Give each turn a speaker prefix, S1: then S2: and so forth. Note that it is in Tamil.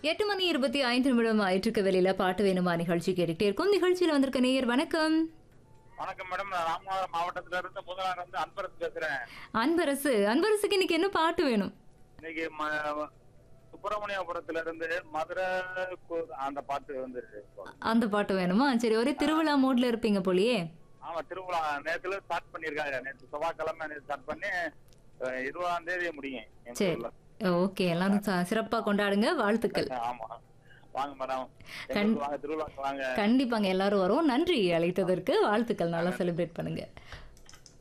S1: எட்டு மணி இருபத்தி ஐந்து நிமிடம் ஆயிற்றுக்கு வெளியில பாட்டு வேணுமா நிகழ்ச்சி கேட்டுக்கிட்டே இருக்கும் நிகழ்ச்சியில் வந்திருக்க நேயர் வணக்கம்
S2: வணக்கம் மேடம் நான் ராமநாதபுரம் மாவட்டத்துல இருந்து முதலாளர் வந்து அன்பரசு பேசுறேன்
S1: அன்பரசு அன்பரசுக்கு இன்னைக்கு என்ன பாட்டு வேணும்
S2: இன்னைக்கு ம- சுப்பிரமணியபுரத்துல இருந்து மதுரை கு- அந்த பாட்டு வந்து
S1: அந்த பாட்டு வேணுமா சரி ஒரே திருவிழா மூட்ல இருப்பீங்க போலியே
S2: ஆமா திருவிழா நேத்துல ஸ்டார்ட் பண்ணிருக்காங்க நேற்று செவ்வாய்க்கிழமை நேற்று ஸ்டார்ட் பண்ணி அஹ், இருபதாம் தேதி முடியும் எங்க
S1: சரி
S2: ஊர்ல.
S1: ஓகே எல்லாரும் ச- சிறப்பா கொண்டாடுங்க வாழ்த்துக்கள்
S2: ஆமா வாங்க மேடம்
S1: கண்-
S2: எங்களுக்கு வாங்க திருவிழாக்கு வாங்க
S1: கண்டிப்பாங்க எல்லாரும் வரும் நன்றி அழைத்ததற்கு வாழ்த்துக்கள் நல்லா செலிப்ரேட் பண்ணுங்க